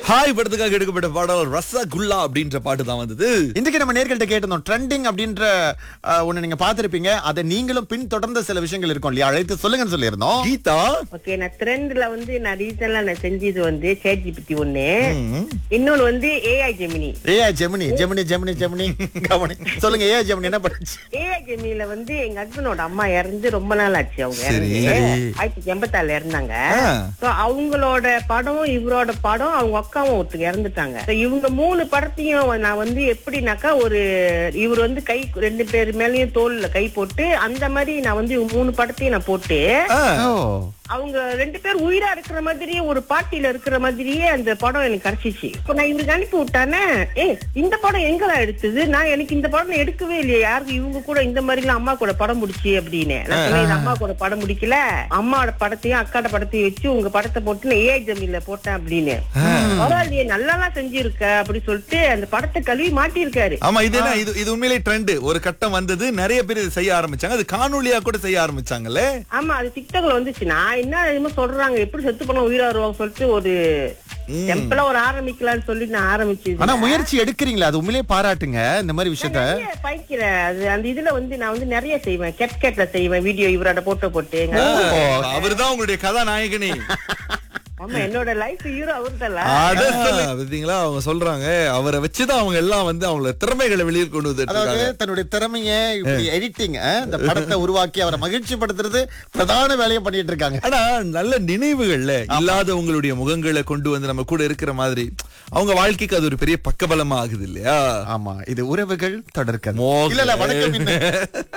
Hi படத்துக்காக எடுக்கப்பட்ட பாடல் ரசகுல்லா அப்படின்ற பாட்டு தான் வந்தது இன்றைக்கு நம்ம நேர்கள்ட்ட கேட்டிருந்தோம் ட்ரெண்டிங் அப்படின்ற அஹ், ஒண்ணு நீங்க பார்த்திருப்பீங்க அதை நீங்களும் பின்தொடர்ந்த சில விஷயங்கள் இருக்கும் இல்லையா அழைத்து சொல்லுங்கன்னு சொல்லியிருந்தோம் கீதா ஓகே நான் ட்ரெண்ட்ல வந்து நான் ரீசன்ல நான் செஞ்சது வந்து சேட் ஜிபிடி ஒண்ணு இன்னொன்னு வந்து A I Gemini A I Gemini Gemini Gemini Gemini கவனி சொல்லுங்க ஏஐ ஜெமினி என்ன பண்ணுச்சு ஏஐ ஜெமினில வந்து எங்க ஹஸ்பண்டோட அம்மா இறந்து ரொம்ப நாள் ஆச்சு அவங்க சரி. இறந்து ஆயிரத்தி எண்பத்தாறுல இறந்தாங்க ஆ. So, அவங்களோட படம் இவரோட படம் அவங்க அக்காவும் ஒருத்தர் இறந்துட்டாங்க So, இவங்க மூணு படத்தையும் நான் வந்து எப்படினாக்கா ஒரு இவர் வந்து கை ரெண்டு பேர் மேலயும் தோல்ல கை போட்டு அந்த மாதிரி நான் வந்து இவங்க மூணு படத்தையும் நான் போட்டு ஆ, ஓ அவங்க ரெண்டு பேர் உயிரா இருக்கிற மாதிரியே ஒரு பாட்டியில இருக்கிற மாதிரியே அந்த படம் எனக்கு கிடைச்சிச்சு இப்ப நான் இவருக்கு அனுப்பி விட்டானே ஏ இந்த படம் எங்கடா எடுத்தது நான் எனக்கு இந்த படம் நான் எடுக்கவே இல்லையே யாருக்கு இவங்க கூட இந்த மாதிரி எல்லாம் அம்மா கூட படம் முடிச்சு அப்படின்னு நான் சொன்னேன், இது அம்மா கூட படம் முடிக்கல அம்மாவோட படத்தையும் அக்காட படத்தையும் வச்சு உங்க படத்தை போட்டு நான் ஏஐ ஜமீன்ல போட்டேன் அப்படின்னு பரவாயில்லையே நல்லா செஞ்சிருக்க அப்படி சொல்லிட்டு அந்த படத்தை கழுவி மாட்டியிருக்காரு ஆமா இது என்ன இது இது உண்மையிலே ட்ரெண்ட் ஒரு கட்டம் வந்தது நிறைய பேர் இதை செய்ய ஆரம்பிச்சாங்க அது காணொளியா கூட செய்ய ஆரம்பிச்சாங்கல்ல ஆமா அது டிக்டாக்ல வந்துச்சு நான் என்ன என்னமோ சொல்றாங்க எப்படி செத்து பண்ண உயிரா வருவாங்க சொல்லிட்டு ஒரு டெம்பிளா ஒரு ஆரம்பிக்கலாம்னு சொல்லி நான் ஆரம்பிச்சது ஆனா முயற்சி எடுக்கிறீங்களா அது உண்மையிலேயே பாராட்டுங்க இந்த மாதிரி விஷயத்த நிறைய பயிக்கிறேன் அது அந்த இதுல வந்து நான் வந்து நிறைய செய்வேன் கெட் கெட்ல செய்வேன் வீடியோ இவரோட போட்டோ போட்டு எங்க அவர்தான் உங்களுடைய கதாநாயகனே ஆமா என்னோட லைஃப் ஹீரோ அவர் அட சொல்லுங்க. பாத்தீங்களா அவங்க சொல்றாங்க அவரை வச்சுதான் அவங்க எல்லாம் வந்து அவங்கள திறமைகளை வெளியில் கொண்டு வந்துட்டு அதாவது இருக்காங்க தன்னுடைய திறமைய இப்படி எடிட்டிங் இந்த படத்தை உருவாக்கி அவரை மகிழ்ச்சி படுத்துறது பிரதான வேலையை பண்ணிட்டு இருக்காங்க ஆனா நல்ல நினைவுகள்ல இல்லாத உங்களுடைய முகங்களை கொண்டு வந்து நம்ம கூட இருக்கிற மாதிரி அவங்க வாழ்க்கைக்கு அது ஒரு பெரிய பக்கபலமா ஆகுது இல்லையா ஆமா இது உறவுகள் தொடர்கதை மோகன். இல்ல இல்ல வணக்கம் இன்னும்.